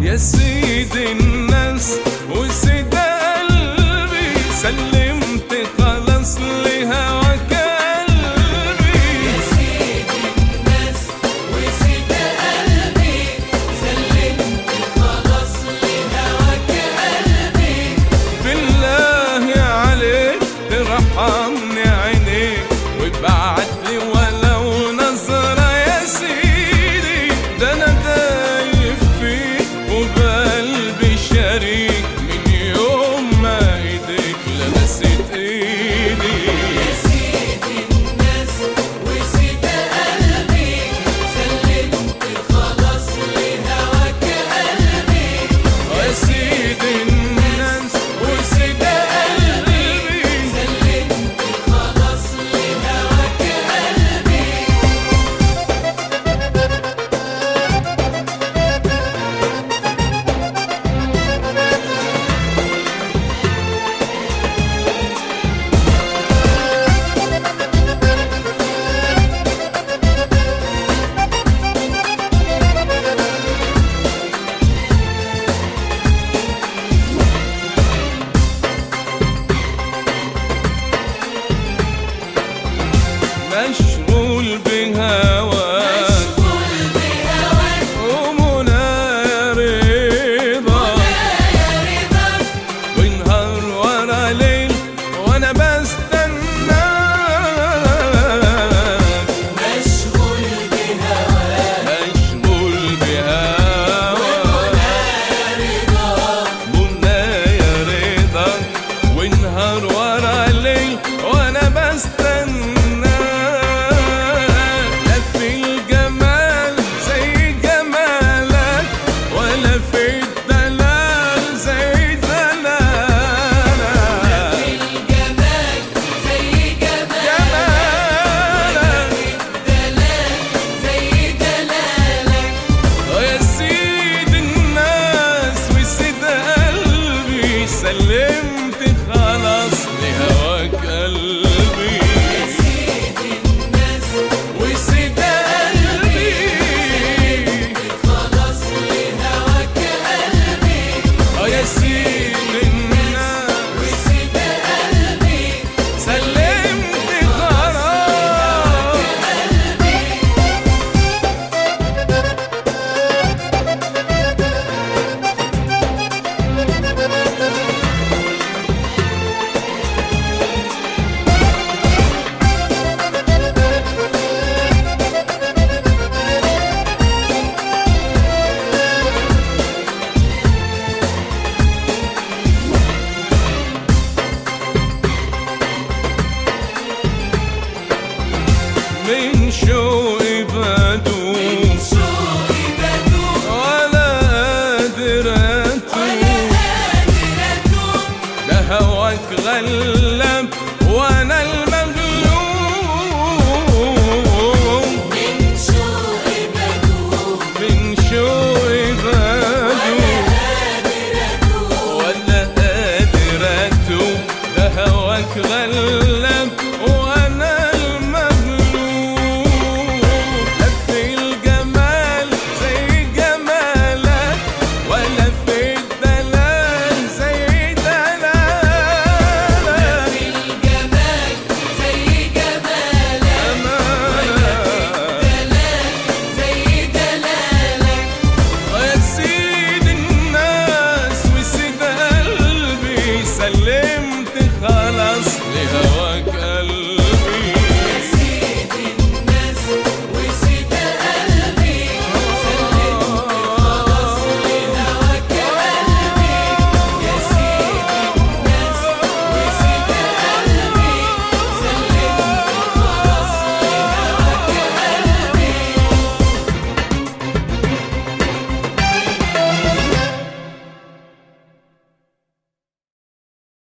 يا سيد الناس وسيد قلبي سلمت خلاص لهواك قلبي يا سيد الناس وسيد قلبي سلمت خلاص لهواك قلبي بالله عليك ترحمني عينيك وابعت لي ولو نظرة يا سيدي ده انا دايب فيك وبقلبي شريك من يوم ما ايديك لمست ايدي يا سيد الناس وسيد قلبي سلمت خلاص لهواك قلبي يا سيد الناس وسيد قلبي سلمت خلاص لهواك قلبي مشغول بهواك مشغول بهواك ومنى رضا يا رضا ونهار ورا ليل وانا بستنى مشغول بهواك مشغول بهواك منى يا رضا ونهار ورا ليل وانا بستنى لا في الجمال زي جمالك ولا في الدلال زي دلالك الجمال زي جمالك جمالك الدلال زي دلالك يا سيد الناس وسيد قلبي سلمت خلاص لهواك قلبي سيد الناس وسيد قلبي خلاص لهواك قلبي اه يا سيد الناس وسيد قلبي سلمت خلاص قلبي من شوقي بدوم شوقي بدوم ولا قادر اتوب ولا قادر ادوم ده هواك غلى